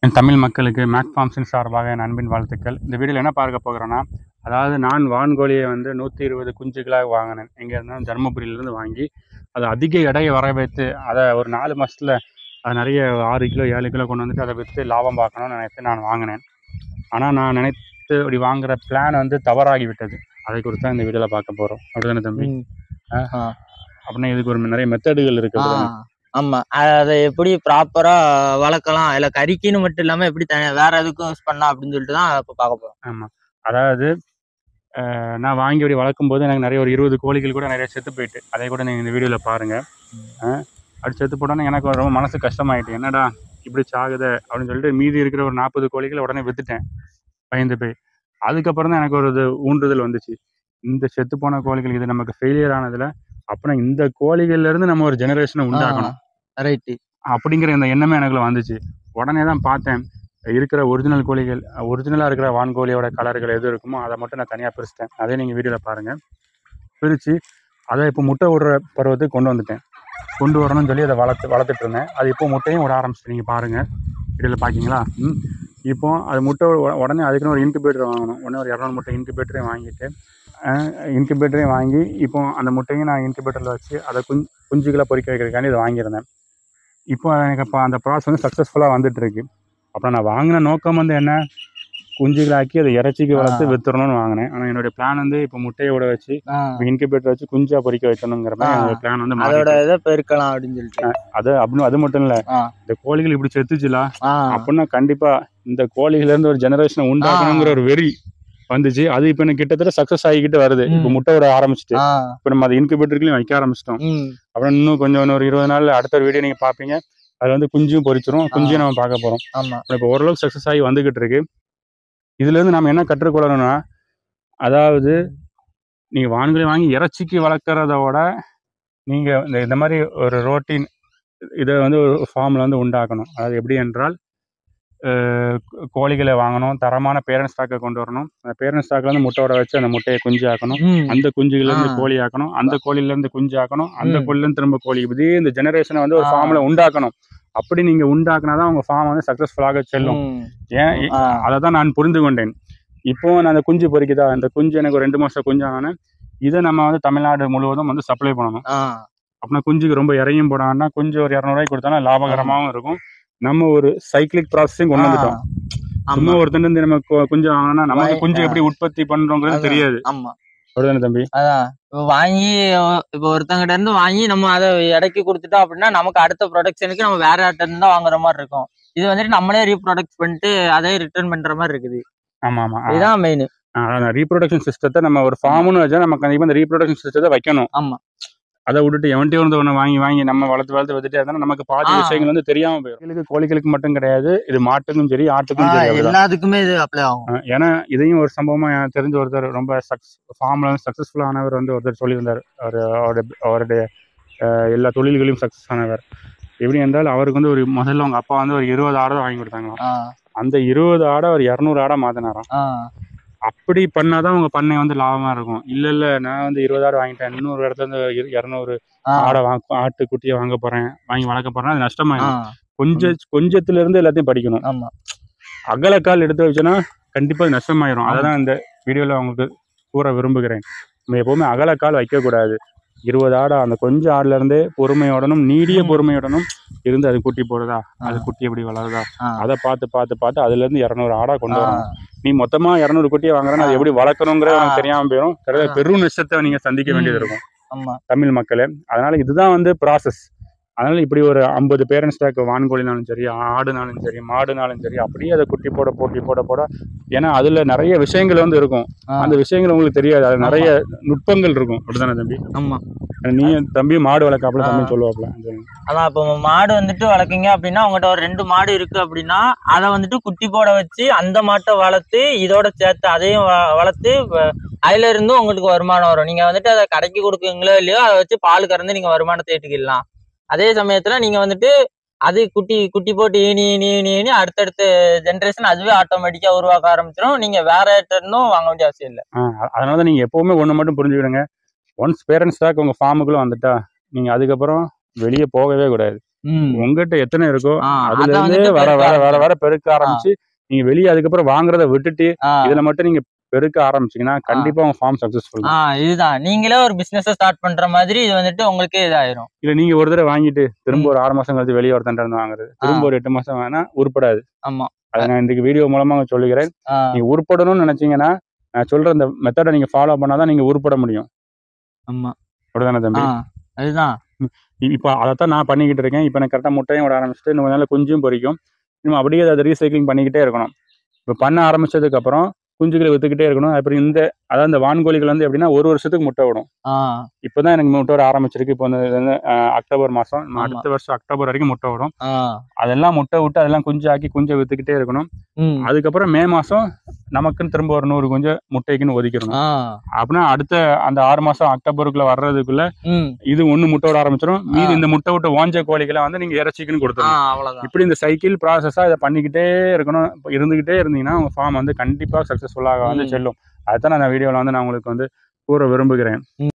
என் தமிழ் மக்களுக்கு மேக் ஃபார்ம்ஸின் சார்பாக என் அன்பின் வாழ்த்துக்கள் இந்த வீடியோவில் என்ன பார்க்க போகிறோன்னா அதாவது நான் வான்கோழியை வந்து நூற்றி இருபது குஞ்சுகளாக வாங்கினேன் எங்கே இருந்தாலும் தருமபுரியிலேருந்து வாங்கி அதை அதிக எடையை வர வைத்து அதை ஒரு நாலு மாதத்தில் அது நிறைய ஆறு கிலோ ஏழு கிலோ கொண்டு வந்துட்டு அதை விற்று லாபம் பார்க்கணும்னு நினைத்து நான் வாங்கினேன் ஆனால் நான் நினைத்து அப்படி வாங்குற பிளான் வந்து தவறாகி விட்டது அதை குறித்து தான் இந்த வீடியோவில் பார்க்க போகிறோம் அப்படிதானே தம்பி ம். ஆ. அப்படின்னா இதுக்கு ஒரு நிறைய மெத்தடுகள் ஆ, இருக்குது ஆமா அதை எப்படி ப்ராப்பரா வளர்க்கலாம் இல்ல கறிக்குன்னு மட்டும் இல்லாம எப்படி தனியா வேற எதுக்கும் யூஸ் பண்ணலாம் அப்படின்னு சொல்லிட்டு தான் இப்ப பார்க்க போறோம் ஆமாம் அதாவது அஹ், நான் வாங்கி அப்படி வளர்க்கும் போது எனக்கு நிறைய ஒரு இருபது கோழிகள் கூட நிறைய செத்து போயிட்டு அதை கூட நீங்கள் இந்த வீடியோவில் பாருங்கள் அப்படி செத்து போட்டோன்னே எனக்கு ரொம்ப மனசு கஷ்டமாயிட்டு என்னடா இப்படி சாகுதே அப்படின்னு சொல்லிட்டு மீதி இருக்கிற ஒரு நாற்பது கோழிகளை உடனே வித்துட்டேன் பயந்து போய் அதுக்கப்புறம் தான் எனக்கு ஒரு இது ஊன்றுதல் வந்துச்சு இந்த செத்து போன கோழிகள் இது நமக்கு ஃபெயிலியர் ஆனதில் அப்புறம் இந்த கோழிகள்ல இருந்து நம்ம ஒரு ஜெனரேஷனை உண்டாக்கணும் ரைட்டு அப்படிங்கிற இந்த எண்ணமே எனக்குள்ள வந்துச்சு உடனே தான் பார்த்தேன் இருக்கிற ஒரிஜினல் கோழிகள் ஒரிஜினலாக இருக்கிற வான்கோழியோட கலர்கள் எது இருக்குமோ அதை மட்டும் நான் தனியாக பிரிச்சிட்டேன் அதே நீங்கள் வீடியோவில் பாருங்கள் பிரித்து அதை இப்போ முட்டை விடுற பருவத்துக்கு கொண்டு வந்துட்டேன் கொண்டு வரணும்னு சொல்லி அதை வளர்த்து வளர்த்துட்டு இருந்தேன் அது இப்போ முட்டையும் விட ஆரம்பிச்சிட்டு நீங்கள் பாருங்கள் வீடியோவில் பார்க்கிங்களா ம் இப்போ அது முட்டை உட- உடனே அதுக்குன்னு ஒரு இன்குபேட்டர் வாங்கணும் உடனே ஒரு இரநூறு முட்டை இன்குபேட்டரையும் வாங்கிட்டு இன்குபேட்டரையும் வாங்கி இப்போ அந்த முட்டையும் நான் இன்குபேட்டரில் வச்சு அதை குஞ்சு குஞ்சுகளை பொறிக்க வைக்கிறதுக்காண்டி இதை வாங்கியிருந்தேன் இப்போ எனக்கு இப்போ அந்த ப்ராசஸ் வந்து சக்ஸஸ்ஃபுல்லாக வந்துட்டு இருக்கு அப்புறம் நான் வாங்கின நோக்கம் வந்து என்ன குஞ்சுகளாக்கி அதை இறைச்சிக்கு வளர்த்து ஆ. வித்துறணும்னு வாங்கினேன் ஆனால் என்னுடைய பிளான் வந்து இப்போ முட்டையோட வச்சு இன்குபேட்டர் வச்சு குஞ்சா பொறிக்க வைக்கணுங்கிற மாதிரி ஆ. என்னோட பிளான் வந்து அதோட மாறிட்டு. இதை பெருக்கலாம் அப்படின்னு சொல்லிட்டு அது அப்படின்னு அது மட்டும் இல்லை ஆ. இந்த கோழிகள் இப்படி செத்துச்சுல ஆ, அப்படின்னா கண்டிப்பா இந்த கோழிகள்ல இருந்து ஒரு ஜெனரேஷனை உண்டாக்கணுங்கிற ஒரு வெறி வந்துச்சு அது இப்போ எனக்கு கிட்டத்தட்ட சக்ஸஸ் ஆகிக்கிட்டு வருது இப்போ ம். முட்டையோட ஆரம்பிச்சிட்டு ஆ, இப்போ நம்ம அதை இன்குபேட்டருக்குலையும் வைக்க ஆரம்பிச்சிட்டோம் ம், அப்புறம் இன்னும் கொஞ்சம் இன்னும் ஒரு இருபது நாள் அடுத்த ஒரு வீடியோ நீங்க பார்ப்பீங்க அது வந்து குஞ்சும் பொரிச்சிரும் குஞ்சையும் நம்ம பார்க்க போறோம் ஆமா இப்போ ஓரளவுக்கு சக்ஸஸ் ஆகி வந்துகிட்டு இருக்கு இதுல இருந்து நம்ம என்ன கற்றுக்கொள்ளணும்னா அதாவது நீங்க வான்களை வாங்கி இறைச்சிக்கு வளர்க்குறத விட நீங்க இந்த இந்த மாதிரி ஒரு ரோட்டீன் இதை வந்து ஒரு ஃபார்மில் வந்து உண்டாக்கணும் அதாவது எப்படி என்றால் அஹ், கோழிகளை வாங்கணும் தரமான பேரண்ட் ஸ்டாக்கை கொண்டு வரணும் அந்த பேரண்ட் ஸ்டாக்ல இருந்து முட்டையோட வச்சு அந்த முட்டையை குஞ்சு ஆக்கணும் ம், அந்த குஞ்சுல இருந்து ஆ. கோழி ஆக்கணும் அந்த கோழில இருந்து குஞ்சு ஆக்கணும் அந்த ம். கோழில இருந்து திரும்ப கோழி இதே இந்த ஜெனரேஷனை வந்து ஒரு ஆ. ஃபார்ம்ல உண்டாக்கணும் அப்படி நீங்க உண்டாக்குனாதான் உங்க ஃபார்ம் வந்து சக்சஸ்ஃபுல்லாக செல்லும் ம், ஏன் ஆ, அதை தான் நான் புரிந்து கொண்டேன் இப்போ நான் அந்த குஞ்சு பொறிக்குதா அந்த குஞ்சு எனக்கு ஒரு ரெண்டு மாசம் குஞ்சு ஆனேன் இதை நம்ம வந்து தமிழ்நாடு முழுவதும் வந்து சப்ளை பண்ணணும் ஆ, அப்படின்னா குஞ்சுக்கு ரொம்ப இறையும் போடாங்கன்னா குஞ்சு ஒரு இரநூறுவாய்க்கு கொடுத்தாலும் லாபகரமாகவும் இருக்கும் நம்ம ஒரு சைக்கிளிக் ப்ராசஸிங் கொண்டு வந்துட்டோம் சும்மா ஆமா, ஒருத்தன் இருந்து நம்ம கு- குஞ்சு வாங்கினா நமக்கு வாய்- குஞ்சு ஆ. எப்படி உற்பத்தி பண்றோங்கிறது அதான். தெரியாது ஆமா அப்படிதானே தம்பி அதான் இப்ப வாங்கி இப்போ ஒருத்தங்கிட்ட இருந்து வாங்கி நம்ம அதை எடைக்கு கொடுத்துட்டோம் அப்படின்னா நமக்கு அடுத்த ப்ரொடக்ஷனுக்கு நம்ம வேற யார்ட்ட இருந்து தான் வாங்குற மாதிரி இருக்கும் இது வந்துட்டு நம்மளே ரீப்ரொடக்ட் பண்ணிட்டு அதே ரிட்டர்ன் பண்ற மாதிரி இருக்குது ஆமா ஆமா ஆ. இதுதான் மெயின் ரீப்ரொடக்ஷன் சிஸ்டத்தை நம்ம ஒரு ஃபார்ம்னு வச்சா நம்ம கண்டிப்பா இந்த ரீப்ரொடக்ஷன் சிஸ்டத்தை வைக்கணும் ஆமா. அதை விட்டுட்டு எவன்ட்டே வந்து ஒன்று வாங்கி வாங்கி நம்ம வளர்த்து வளர்த்து வச்சுட்டு இருந்தா நமக்கு பாதி ஆ. விஷயங்கள் வந்து தெரியாம போயிடும் கோழிகளுக்கு கோழிகளுக்கு மட்டும் கிடையாது இது மாட்டுக்கும் சரி ஆட்டுக்கும் சரி அப்படிதான் எல்லாத்துக்குமே இது அப்ளை ஆகும் ஆ, ஏன்னா இதையும் ஒரு சம்பவமா எனக்கு தெரிஞ்ச ஒருத்தர் ரொம்ப சக்ஸ் ஃபார்ம்ல வந்து சக்சஸ்ஃபுல் ஆனவர் வந்து ஒருத்தர் சொல்லியிருந்தார் அவர் அவருடைய அவருடைய அஹ், எல்லா தொழில்களையும் சக்சஸ் ஆனவர் எப்படி என்றால் அவருக்கு வந்து ஒரு முதல்ல அவங்க அப்பா வந்து ஒரு இருபது ஆடை வாங்கி கொடுத்தாங்களாம் ஆ, அந்த இருபது ஆடை ஒரு இரநூறு ஆடை மாத்தினாராம் ஆ, அப்படி பண்ணாதான் உங்க பண்ணை வந்து லாபமா இருக்கும் இல்ல இல்ல நான் வந்து இருபது ஆடு வாங்கிட்டேன் இன்னொரு இடத்துல இருந்து இரு- இரநூறு ஆ, ஆடை வாங்க ஆட்டு குட்டியை வாங்க போறேன் வாங்கி வளர்க்க போறேன் அது ஆ, நஷ்டமாயிடும் கொஞ்சம் கொஞ்சத்துல இருந்து எல்லாத்தையும் படிக்கணும் ஆமா அகலக்கால் எடுத்து வச்சோன்னா கண்டிப்பா அது நஷ்டமாயிரும் அதை தான் இந்த வீடியோல உங்களுக்கு கூற விரும்புகிறேன் நம்ம எப்பவுமே அகலக்கால் வைக்கக்கூடாது இருபது ஆடை அந்த கொஞ்சம் ஆடுல இருந்தே பொறுமையோடனும் நீடிய ம். பொறுமையோடனும் இருந்து அது குட்டி போடுதா ஆ. அது குட்டி எப்படி வளருதா ஆ, அதை பார்த்து பார்த்து பார்த்து அதுல இருந்து இரநூறு ஆடா கொண்டு ஆ, வரணும் நீ மொத்தமா இரநூறு குட்டியை வாங்குறேன்னா அது ஆ. எப்படி வளர்க்கணுங்கிறது உனக்கு ஆ. தெரியாம போயிடும் கிடையாது ஆ. பெரும் நஷ்டத்தை நீங்க சந்திக்க ம். வேண்டியது இருக்கும் ஆமா தமிழ் மக்களே அதனால இதுதான் வந்து ப்ராசஸ் அதனால இப்படி ஒரு ஐம்பது பேரண்ட் ஸ்டாக் வான்கோழினாலும் சரி ஆடுனாலும் சரி மாடுனாலும் சரி அப்படியே அதை குட்டி போட போட்டி போட போட ஏன்னா அதுல நிறைய விஷயங்கள் வந்து இருக்கும் ஆ, அந்த விஷயங்கள் உங்களுக்கு தெரியாது அது நிறைய நுட்பங்கள் இருக்கும் அப்படிதானே தம்பி ஆமா நீ தம்பி மாடு வளர்க்காப்புல ஆ. தம்பி சொல்லுவாப்புல சொல்லுங்க. அதான் இப்போ மாடு வந்துட்டு வளர்க்கீங்க அப்படின்னா உங்கள்கிட்ட ஒரு ரெண்டு மாடு இருக்கு அப்படின்னா அதை வந்துட்டு குட்டி போட வச்சு அந்த மாட்டை வளர்த்து இதோட சேர்த்து அதையும் வ- வளர்த்து வ- அதுல இருந்தும் உங்களுக்கு வருமானம் வரும் நீங்க வந்துட்டு அதை கடைக்கு கொடுக்குங்களோ இல்லையோ அதை வச்சு பால் கறந்து நீங்க வருமானத்தை ஏற்றுக்கிடலாம் அதே சமயத்துல நீங்க வந்துட்டு அது குட்டி குட்டி போட்டு ஈனி ஈனி ஈனி ஈனி அடுத்தடுத்த ஜென்ரேஷன் அதுவே ஆட்டோமேட்டிக்கா உருவாக்க ஆரம்பிச்சிடும் நீங்க வேற இடத்துல இருந்தும் வாங்க வேண்டிய அவசியம் இல்லை ஆ, அதனால தான் நீங்க எப்பவுமே ஒண்ணு மட்டும் புரிஞ்சுக்கிடுங்க ஒன்ஸ் பேரண்ட் ஸ்டாக் உங்க ஃபார்முக்குள்ள வந்துட்டா நீங்க அதுக்கப்புறம் வெளியே போகவே கூடாது ம். உங்ககிட்ட எத்தனை இருக்கோ ஆ, அதுல அத இருந்து வந்துட்டு வர பெருக்க வர வர ஆரம்பிக்கணும். வர பெருக்க ஆரம்பிச்சு நீங்க வெளியே அதுக்கப்புறம் வாங்குறத விட்டுட்டு ஆ, இதுல மட்டும் நீங்க பெருக்க ஆரம்பிச்சீங்கன்னா கண்டிப்பா உங்க ஃபார்ம் சக்சஸ்ஃபுல் ஆ, இதுதான் நீங்களே ஒரு பிசினஸ் ஸ்டார்ட் பண்ற மாதிரி இது வந்துட்டு உங்களுக்கே இதாயிரும் இல்ல நீங்க ஒரு தடவை வாங்கிட்டு திரும்ப ஒரு ஆறு மாசம் கழிச்சு வெளியே ஒருத்தன் இருந்து வாங்குறது திரும்ப ஒரு எட்டு மாசம் வேணா உருப்படாது ஆமா அதை நான் இந்த வீடியோ மூலமா சொல்லுகிறேன் ஆ, நீங்க உருப்படணும்னு நினைச்சீங்கன்னா நான் சொல்ற இந்த மெத்தடை நீங்க ஃபாலோ பண்ணாதான் நீங்க உருப்பட முடியும் ஆமா அப்படிதானே தம்பி ஆ, அதுதான் இ- இப்போ அதைத்தான் நான் பண்ணிக்கிட்டு இருக்கேன் இப்போ எனக்கு கரெக்டாக முட்டையும் விட ஆரம்பிச்சுட்டு இன்னும் கொஞ்ச நாள்ல குஞ்சும் பொரிக்கும் இன்னும் அப்படியே அதை ரீசைக்ளிங் பண்ணிக்கிட்டே இருக்கணும் இப்போ பண்ண ஆரம்பிச்சதுக்கப்புறம் குஞ்சுகளை வித்துக்கிட்டே இருக்கணும் அப்புறம் இந்த அதாவது இந்த வான்கோழிகள் வந்து எப்படின்னா ஒரு வருஷத்துக்கு முட்டை விடும் ஆ, இப்போதான் எனக்கு முட்டை விட ஆரம்பிச்சிருக்கு இப்போ வந்து இது வந்து, அஹ், அக்டோபர் மாதம் ஆமா. அடுத்த வருஷம் அக்டோபர் வரைக்கும் முட்டை விடும் ஆ, அதெல்லாம் முட்டை விட்டு அதெல்லாம் குஞ்சு ஆக்கி குஞ்சை வித்துக்கிட்டே இருக்கணும் ம், அதுக்கப்புறம் மே மாதம் நமக்குன்னு திரும்ப ஒரு நூறு குஞ்சு முட்டைக்குன்னு ஒதுக்கிடணும் ஆ, அப்படின்னா அடுத்த அந்த ஆறு மாதம் அக்டோபருக்குள்ள வர்றதுக்குள்ள ம், இது ஒண்ணு முட்டை விட ஆரம்பிச்சிடும் மீதி ஆ. இந்த முட்டை விட்ட ஓஞ்ச கோழிகளை வந்து நீங்க இறைச்சிக்குன்னு ஆ, கொடுத்துருங்க அவ்வளவுதான் இப்படி இந்த சைக்கிள் ப்ராசஸா இதை பண்ணிக்கிட்டே இருக்கணும் இப்ப இருந்துகிட்டே இருந்தீங்கன்னா உங்க ஃபார்ம் வந்து கண்டிப்பா சக்சஸ்ஃபுல்லாக வந்து ம். செல்லும் அதுதான் நான் வீடியோவில் வந்து நான் உங்களுக்கு வந்து கூற விரும்புகிறேன்